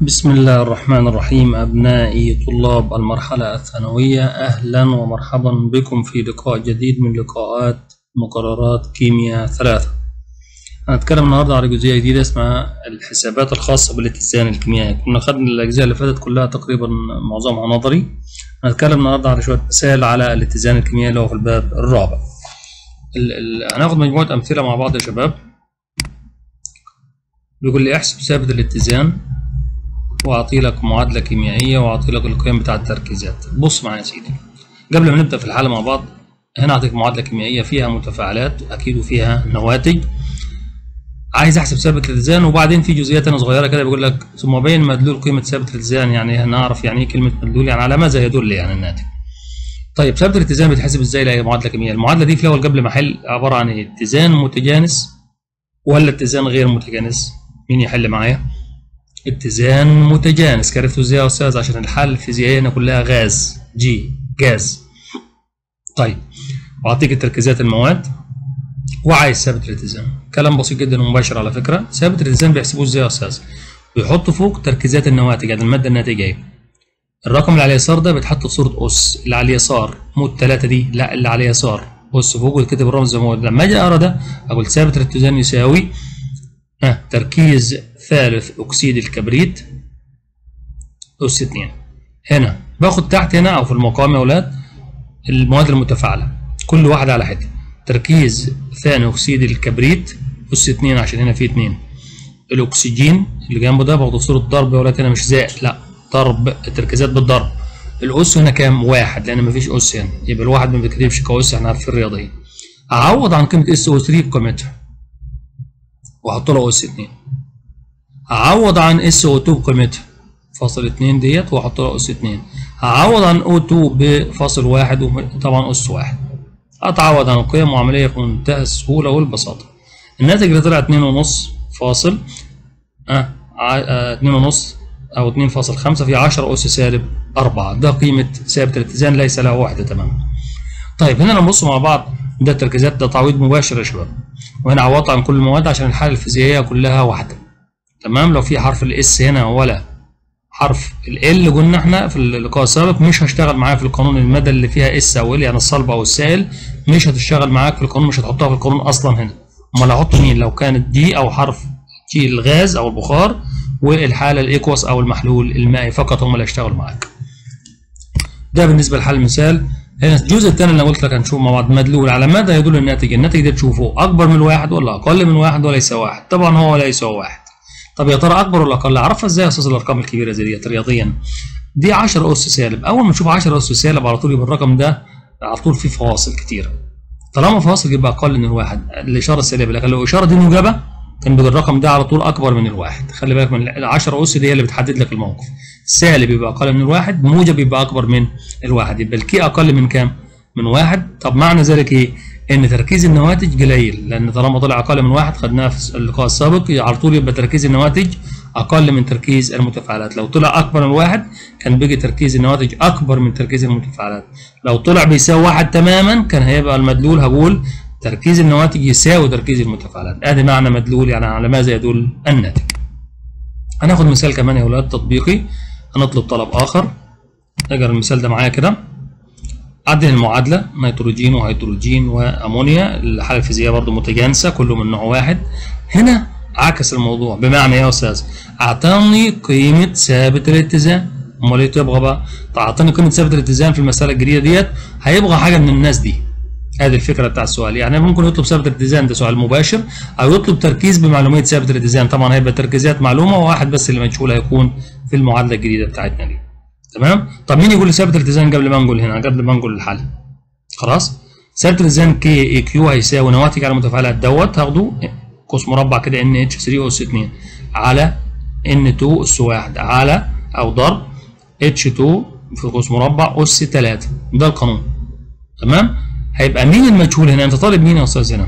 بسم الله الرحمن الرحيم أبنائي طلاب المرحلة الثانوية أهلا ومرحبا بكم في لقاء جديد من لقاءات مقررات كيمياء ثلاثة هنتكلم النهاردة على جزئية جديدة اسمها الحسابات الخاصة بالاتزان الكيميائي كنا خدنا الأجزاء اللي فاتت كلها تقريبا معظمها نظري هنتكلم النهاردة على شوية مثال على الاتزان الكيميائي اللي هو في الباب الرابع ال ال هناخد مجموعة أمثلة مع بعض يا شباب بيقول لي احسب ثابت الاتزان واعطي لك معادله كيميائيه واعطي لك القيم بتاع التركيزات بص معايا يا سيدي قبل ما نبدا في الحاله مع بعض هنا اعطيك معادله كيميائيه فيها متفاعلات اكيد وفيها نواتج عايز احسب ثابت الاتزان وبعدين في جزئيات انا صغيره كده بيقول لك ثم بين مدلول قيمه ثابت الاتزان يعني نعرف يعني ايه كلمه مدلول يعني على ماذا يدل يعني الناتج طيب ثابت الاتزان بيتحسب ازاي لاي معادله كيميائيه المعادله دي في الاول قبل ما احل عباره عن ايه اتزان متجانس ولا اتزان غير متجانس مين يحل معايا اتزان متجانس عرفتوا ازاي يا استاذ عشان الحاله الفيزيائيه هنا كلها غاز جي جاز طيب واعطيك التركيزات المواد وعايز ثابت الاتزان كلام بسيط جدا ومباشر على فكره ثابت الاتزان بيحسبوه ازاي يا استاذ بيحطوا فوق تركيزات النواتج يعني الماده الناتجه ايه الرقم اللي على اليسار ده بيتحط في صوره اس اللي على اليسار مو الثلاثه دي لا اللي على اليسار اس فوق ويتكتب الرمز زي ما هو لما اجي اقرا ده اقول ثابت الاتزان يساوي ها تركيز ثالث أكسيد الكبريت أس 2 هنا باخد تحت هنا أو في المقام يا أولاد المواد المتفاعلة كل واحدة على حدة تركيز ثاني أكسيد الكبريت أس 2 عشان هنا في 2 الأكسجين اللي جنبه ده باخده في صورة ضرب يا أولاد هنا مش زائد لا ضرب التركيزات بالضرب الأس هنا كام؟ واحد لأن مفيش أس هنا يبقى الواحد ما بيتكتبش كأس احنا عارفين الرياضية أعوض عن قيمة اس او 3 بقيمتها واحط له اس 2 هعوض عن اس او 2 بقيمتها فاصل 2 ديت واحط له اس 2 هعوض عن او 2 بفاصل 1 وطبعا اس 1 اتعوض عن القيم وعمليه في منتهى السهوله والبساطه الناتج اللي طلع 2.5 فاصل اه 2.5 او 2.5 في 10 اس سالب 4 ده قيمه ثابت الاتزان ليس له وحده تماما طيب هنا نبص مع بعض ده التركيزات ده تعويض مباشر يا شباب وهنا عوضت عن كل المواد عشان الحاله الفيزيائيه كلها واحده تمام لو في حرف الاس هنا ولا حرف ال قلنا احنا في اللقاء السابق مش هشتغل معايا في القانون الماده اللي فيها اس او ال يعني الصلب او السائل مش هتشتغل معاك في القانون مش هتحطها في القانون اصلا هنا امال هحط مين لو كانت دي او حرف جي الغاز او البخار والحاله الايكوس او المحلول المائي فقط هم اللي هيشتغلوا معاك ده بالنسبه لحل المثال هنا الجزء الثاني اللي قلت لك هنشوف مع بعض مدلول على ماذا يدل الناتج الناتج ده تشوفه اكبر من واحد ولا اقل من واحد ولا يساوي واحد طبعا هو لا يساوي واحد طب يا ترى اكبر ولا اقل اعرفها ازاي يا استاذ الارقام الكبيره زي ديت رياضيا دي 10 اس سالب اول ما نشوف 10 اس سالب على طول يبقى الرقم ده على طول فيه فواصل كتيره طالما فواصل يبقى اقل من الواحد الاشاره السالبه لكن لو الاشاره دي موجبه كان بيبقى الرقم ده على طول اكبر من الواحد خلي بالك من ال 10 اس دي هي اللي بتحدد لك الموقف سالب يبقى اقل من الواحد موجب يبقى اكبر من الواحد يبقى الكي اقل من كام من واحد طب معنى ذلك ايه ان تركيز النواتج قليل لان طالما طلع اقل من واحد خدناها في اللقاء السابق على طول يبقى تركيز النواتج اقل من تركيز المتفاعلات لو طلع اكبر من واحد كان بيجي تركيز النواتج اكبر من تركيز المتفاعلات لو طلع بيساوي واحد تماما كان هيبقى المدلول هقول تركيز النواتج يساوي تركيز المتفاعلات ادي معنى مدلول يعني على ماذا يدل الناتج هناخد مثال كمان يا اولاد تطبيقي هنطلب طلب اخر اجر المثال ده معايا كده عدل المعادلة نيتروجين وهيدروجين وأمونيا الحالة الفيزيائية برضو متجانسة كله من نوع واحد هنا عكس الموضوع بمعنى يا أستاذ أعطاني قيمة ثابت الاتزان أمال إيه تبغى بقى؟ أعطاني قيمة ثابت الاتزان في المسألة الجديدة ديت هيبغى حاجة من الناس دي هذه الفكرة بتاع السؤال يعني ممكن يطلب ثابت الاتزان ده سؤال مباشر أو يطلب تركيز بمعلومات ثابت الاتزان طبعا هيبقى تركيزات معلومة وواحد بس اللي مجهول هيكون في المعادلة الجديدة بتاعتنا دي تمام طب مين يقول لي ثابت الاتزان قبل ما نقول هنا قبل ما نقول الحل خلاص ثابت الاتزان كي اي كيو هيساوي نواتج على المتفاعلات دوت هاخده قوس مربع كده ان اتش 3 اس 2 على ان 2 اس 1 على او ضرب اتش 2 في قوس مربع اس 3 ده القانون تمام هيبقى مين المجهول هنا انت طالب مين يا استاذ هنا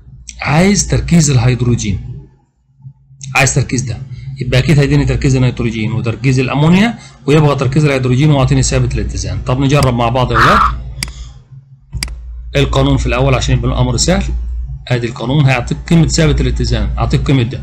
عايز تركيز الهيدروجين عايز تركيز ده يبقى اكيد هيديني تركيز النيتروجين وتركيز الامونيا ويبغى تركيز الهيدروجين ويعطيني ثابت الاتزان طب نجرب مع بعض يا ولاد القانون في الاول عشان يبقى الامر سهل ادي القانون هيعطيك قيمه ثابت الاتزان اعطيك قيمه ده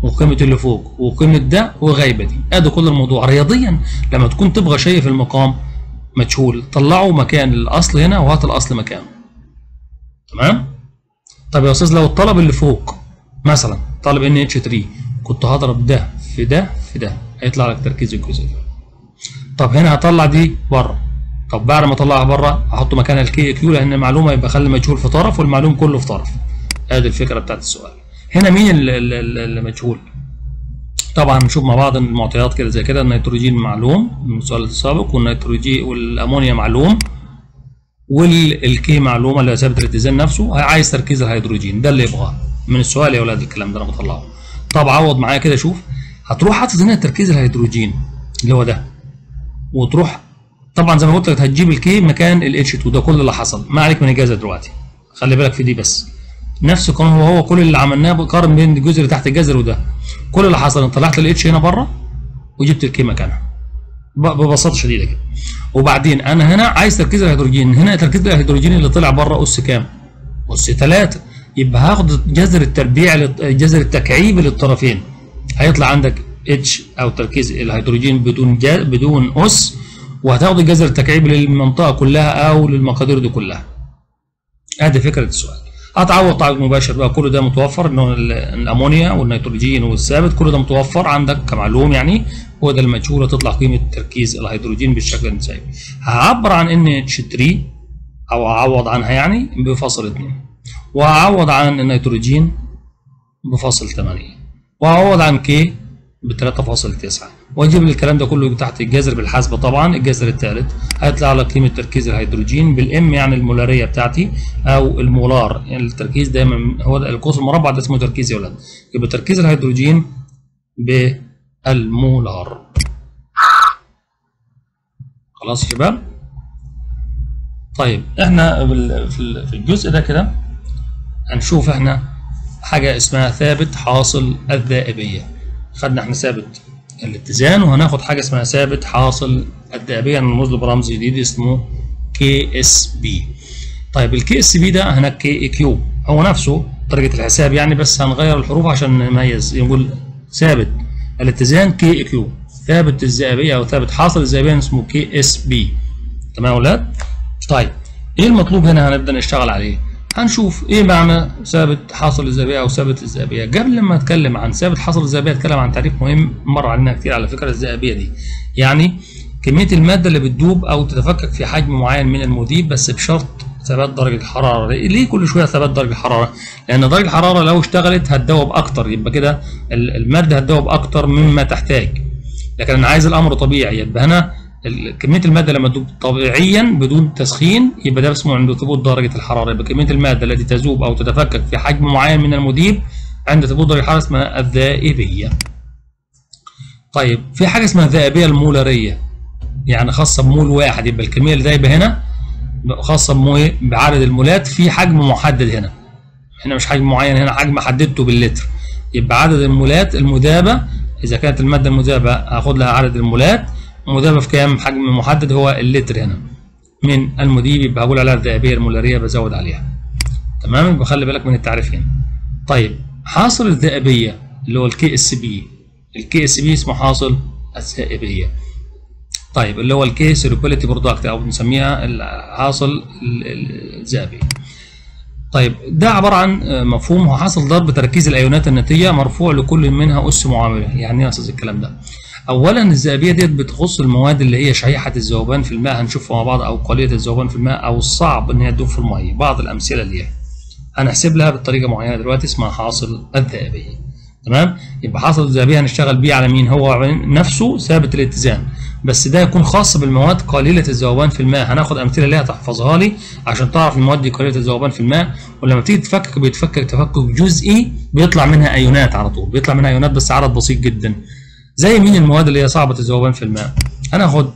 وقيمه اللي فوق وقيمه ده وغايبه دي ادي كل الموضوع رياضيا لما تكون تبغى شيء في المقام مجهول طلعه مكان الاصل هنا وهات الاصل مكانه تمام طب يا استاذ لو الطلب اللي فوق مثلا طالب ان اتش 3 كنت هضرب ده في ده في ده هيطلع لك تركيز الجزء ده طب هنا هطلع دي بره طب بعد ما اطلعها بره احط مكانها الكي كيو لان المعلومه يبقى اخلي المجهول في طرف والمعلوم كله في طرف ادي الفكره بتاعت السؤال هنا مين اللي مجهول طبعا نشوف مع بعض المعطيات كده زي كده النيتروجين معلوم من السؤال السابق والنيتروجين والامونيا معلوم والكي معلومه اللي هي ثابت الاتزان نفسه عايز تركيز الهيدروجين ده اللي يبغاه من السؤال يا اولاد الكلام ده انا بطلعه طب عوض معايا كده شوف هتروح حاطط هنا تركيز الهيدروجين اللي هو ده وتروح طبعا زي ما قلت لك هتجيب الكي مكان الاتش 2 ده كل اللي حصل ما عليك من اجازه دلوقتي خلي بالك في دي بس نفس القانون هو هو كل اللي عملناه بقارن بين الجزء اللي تحت الجذر وده كل اللي حصل ان طلعت الاتش هنا بره وجبت الكي مكانها ببساطه شديده كده وبعدين انا هنا عايز تركيز الهيدروجين هنا تركيز الهيدروجين اللي طلع بره اس كام؟ اس 3 يبقى هاخد جذر التربيع جذر التكعيب للطرفين هيطلع عندك اتش او تركيز الهيدروجين بدون بدون اس وهتاخد الجذر التكعيب للمنطقه كلها او للمقادير دي كلها ادي فكره السؤال هتعوض تعويض مباشر بقى كل ده متوفر ان الامونيا والنيتروجين والثابت كل ده متوفر عندك كمعلوم يعني هو ده المجهول هتطلع قيمه تركيز الهيدروجين بالشكل المساوي هعبر عن ان اتش 3 او اعوض عنها يعني بفاصل 2 وهعوض عن النيتروجين بفاصل 8 وهعوض عن كي ب 3.9 واجيب الكلام ده كله تحت الجذر بالحاسبه طبعا الجذر الثالث هيطلع لك قيمه تركيز الهيدروجين بالام يعني المولاريه بتاعتي او المولار يعني التركيز دايما هو القوس المربع ده اسمه تركيز يا ولاد يبقى تركيز الهيدروجين بالمولار خلاص يا شباب طيب احنا في الجزء ده كده هنشوف احنا حاجه اسمها ثابت حاصل الذائبيه خدنا احنا ثابت الاتزان وهناخد حاجه اسمها ثابت حاصل الذئبيه نرمز له برمز جديد اسمه كي اس بي طيب الكي اس بي ده هناك كي اي كيو هو نفسه طريقه الحساب يعني بس هنغير الحروف عشان نميز يقول ثابت الاتزان كي اي كيو ثابت الذئبيه او ثابت حاصل الذئبيه اسمه كي اس بي تمام يا اولاد طيب ايه المطلوب هنا هنبدا نشتغل عليه هنشوف ايه معنى ثابت حاصل الذئبيه او ثابت الذئبيه قبل ما اتكلم عن ثابت حاصل الذئبيه اتكلم عن تعريف مهم مر علينا كتير على فكره الذئبيه دي يعني كميه الماده اللي بتدوب او تتفكك في حجم معين من المذيب بس بشرط ثبات درجه الحراره ليه كل شويه ثبات درجه الحراره لان درجه الحراره لو اشتغلت هتدوب اكتر يبقى كده الماده هتدوب اكتر مما تحتاج لكن انا عايز الامر طبيعي يبقى هنا كميه الماده لما تذوب طبيعيا بدون تسخين يبقى ده اسمه عند ثبوت درجه الحراره يبقى كميه الماده التي تذوب او تتفكك في حجم معين من المذيب عند ثبوت درجه الحراره اسمها الذائبيه طيب في حاجه اسمها الذائبيه المولاريه يعني خاصه بمول واحد يبقى الكميه اللي دايبه هنا خاصه بمو بعدد المولات في حجم محدد هنا هنا مش حجم معين هنا حجم حددته باللتر يبقى عدد المولات المذابه اذا كانت الماده المذابه هاخد لها عدد المولات مذابه في كام حجم محدد هو اللتر هنا من المذيب يبقى هقول عليها الذئبيه المولاريه بزود عليها تمام يبقى خلي بالك من التعريفين طيب حاصل الذئبيه اللي هو الكي اس بي الكي اس بي اسمه حاصل الذئبيه طيب اللي هو الكي سيركوليتي برودكت او بنسميها حاصل الذئبي طيب ده عباره عن مفهوم هو حاصل ضرب تركيز الايونات الناتيه مرفوع لكل منها اس معامله يعني ايه يا استاذ الكلام ده اولا الذئبيه ديت بتخص المواد اللي هي شحيحه الذوبان في الماء هنشوفها مع بعض او قليله الذوبان في الماء او الصعب ان هي تدوب في الميه بعض الامثله ليها هنحسب لها بطريقه معينه دلوقتي اسمها حاصل الذئبيه تمام يبقى حاصل الذئبيه هنشتغل بيه على مين هو نفسه ثابت الاتزان بس ده يكون خاص بالمواد قليله الذوبان في الماء هناخد امثله ليها تحفظها لي عشان تعرف المواد دي قليله الذوبان في الماء ولما تيجي تفكك بيتفكك تفكك جزئي بيطلع منها ايونات على طول بيطلع منها ايونات بس عدد بسيط جدا زي مين المواد اللي هي صعبه الذوبان في الماء هناخد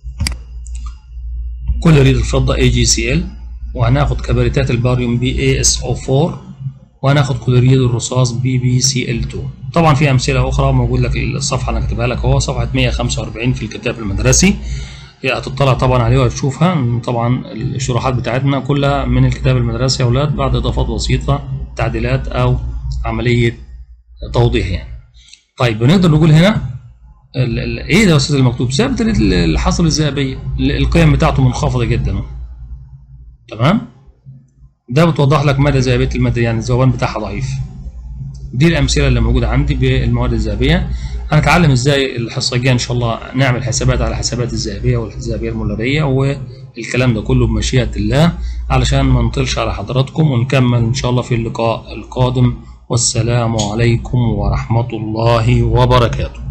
كلوريد الفضه AgCl وهناخد كبريتات الباريوم BaSO4 وهناخد كلوريد الرصاص BbCl2 طبعا في امثله اخرى موجود لك الصفحه اللي كاتبها لك اهو صفحه 145 في الكتاب المدرسي هتطلع طبعا عليه وهتشوفها طبعا الشروحات بتاعتنا كلها من الكتاب المدرسي يا اولاد بعد اضافات بسيطه تعديلات او عمليه توضيح يعني طيب بنقدر نقول هنا ال ال ايه ده يا استاذ المكتوب ثابت ال- الحصر الذهبيه ال- القيم بتاعته منخفضه جدا اهو. تمام ده بتوضح لك مدى ذهبيه الماده يعني الذوبان بتاعها ضعيف دي الامثله اللي موجوده عندي بالمواد الذهبيه هنتعلم ازاي الحصه الجايه ان شاء الله نعمل حسابات على حسابات الذهبيه والذهبيه المولاريه والكلام ده كله بمشيئه الله علشان ما نطلش على حضراتكم ونكمل ان شاء الله في اللقاء القادم والسلام عليكم ورحمه الله وبركاته